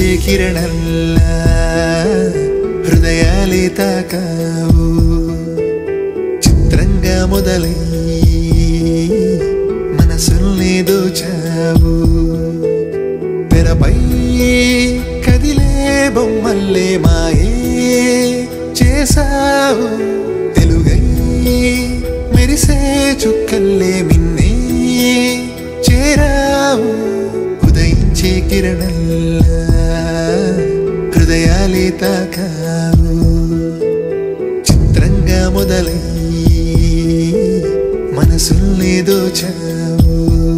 కిరణల్లా హృదయాలే తాకావు చిత్రంగా మొదలై మనసుల్ని దోచావు తెరపై కదిలే బొమ్మల్లే మాయే చేసావు తెలుగై మెరిసే చుక్కల్లే మిన్నే చేరావు ఉదయించే కిరణల్లా హృదయాలే తాకావు చిత్రంగా మొదలై మనసుల్ని దోచావు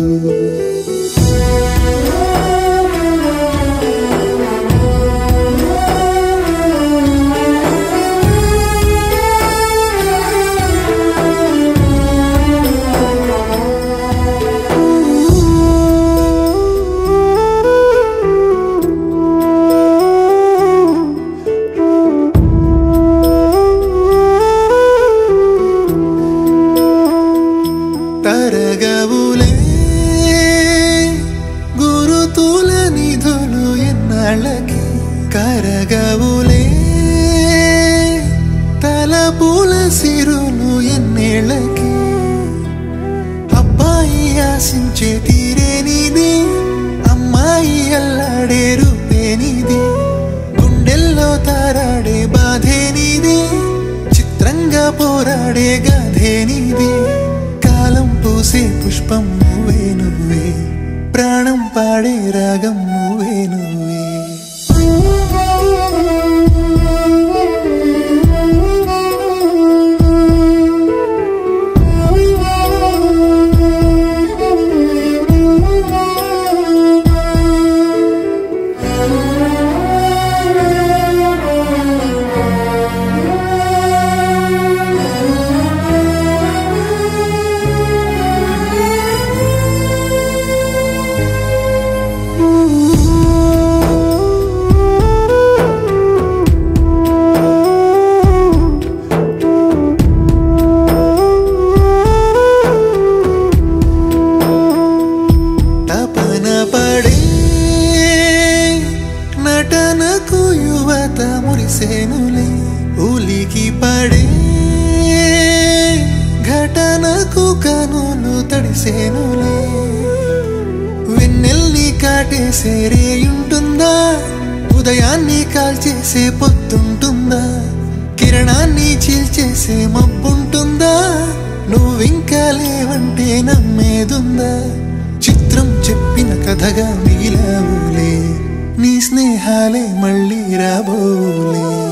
తరగవులే గురుతుల నిధులు ఎన్నాళ్ళకి కరగవులే తలపుల సిరులు ఎన్నేళ్ళకి అబ్బాయి ఆశించే తీరేనిది అమ్మాయి అల్లాడే రూపేనిది గుండెల్లో తారాడే బాధేనిది చిత్రంగా పోరాడే గాధేనిది కాలం పూసే పుష్పం నువ్వే నువ్వే ప్రాణం పాడే రాగం నువ్వే నువ్వే తపన పడే నటనకు యువత మురిసేనులే ఉలికి పడే ఘటనకు కనులు తడిసేనులే వెన్నెల్ని కాటేసే రేయుంటుందా ఉదయాన్ని కాల్చేసే పొత్తుంటుందా కిరణాన్ని చీల్చేసే మబ్బుంటుందా నువ్వింకా లేవంటే నమ్మేదుందా చిత్రం చెప్పిన కథగా మిగిలావులే నీ స్నేహాలే మళ్ళీ రాబోలే